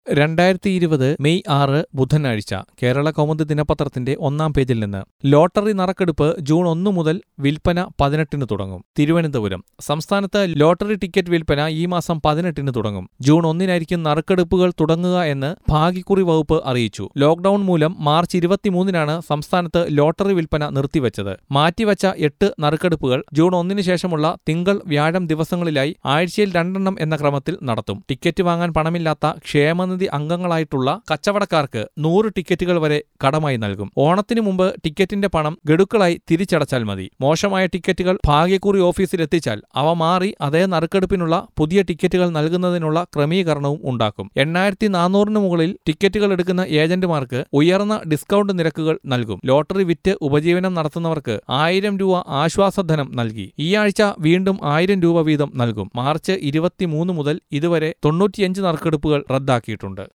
രണ്ടായിരത്തി ഇരുപത് മെയ് ആറ് ബുധനാഴ്ച കേരള കൗമുദി ദിനപത്രത്തിന്റെ ഒന്നാം പേജിൽ നിന്ന് ലോട്ടറി നറുക്കെടുപ്പ് ജൂൺ ഒന്ന് മുതൽ വിൽപ്പന പതിനെട്ടിന് തുടങ്ങും തിരുവനന്തപുരം സംസ്ഥാനത്ത് ലോട്ടറി ടിക്കറ്റ് വിൽപ്പന ഈ മാസം പതിനെട്ടിന് തുടങ്ങും ജൂൺ ഒന്നിനായിരിക്കും നറുക്കെടുപ്പുകൾ തുടങ്ങുക എന്ന് ഭാഗ്യക്കുറി വകുപ്പ് അറിയിച്ചു ലോക്ഡൌൺ മൂലം മാർച്ച് ഇരുപത്തിമൂന്നിനാണ് സംസ്ഥാനത്ത് ലോട്ടറി വിൽപ്പന നിർത്തിവച്ചത് മാറ്റിവച്ച എട്ട് നറുക്കെടുപ്പുകൾ ജൂൺ ഒന്നിന് ശേഷമുള്ള തിങ്കൾ വ്യാഴം ദിവസങ്ങളിലായി ആഴ്ചയിൽ രണ്ടെണ്ണം എന്ന ക്രമത്തിൽ നടത്തും ടിക്കറ്റ് വാങ്ങാൻ പണമില്ലാത്ത ക്ഷേമനിധി അംഗങ്ങളായിട്ടുള്ള കച്ചവടക്കാർക്ക് നൂറ് ടിക്കറ്റുകൾ വരെ കടമായി നൽകും ഓണത്തിനു മുമ്പ് ടിക്കറ്റിന്റെ പണം ഗഡുക്കളായി തിരിച്ചടച്ചാൽ മതി മോശമായ ടിക്കറ്റുകൾ ഭാഗ്യക്കുറി ഓഫീസിൽ എത്തിച്ചാൽ അവ മാറി അതേ നറുക്കെടുപ്പിനുള്ള പുതിയ ടിക്കറ്റുകൾ നൽകുന്നതിനുള്ള ക്രമീകരണവും ഉണ്ടാക്കും എണ്ണായിരത്തി നാനൂറിന് മുകളിൽ ടിക്കറ്റുകൾ എടുക്കുന്ന ഏജന്റുമാർക്ക് ഉയർന്ന ഡിസ്കൗണ്ട് നിരക്കുകൾ നൽകും ലോട്ടറി വിറ്റ് ഉപജീവനം നടത്തുന്നവർക്ക് ആയിരം രൂപ ആശ്വാസധനം നൽകി ഈ ആഴ്ച വീണ്ടും ആയിരം രൂപ വീതം നൽകും മാർച്ച് ഇരുപത്തിമൂന്ന് മുതൽ ഇതുവരെ തൊണ്ണൂറ്റിയഞ്ച് നറുക്കെടുപ്പുകൾ റദ്ദാക്കിയിട്ടുണ്ട്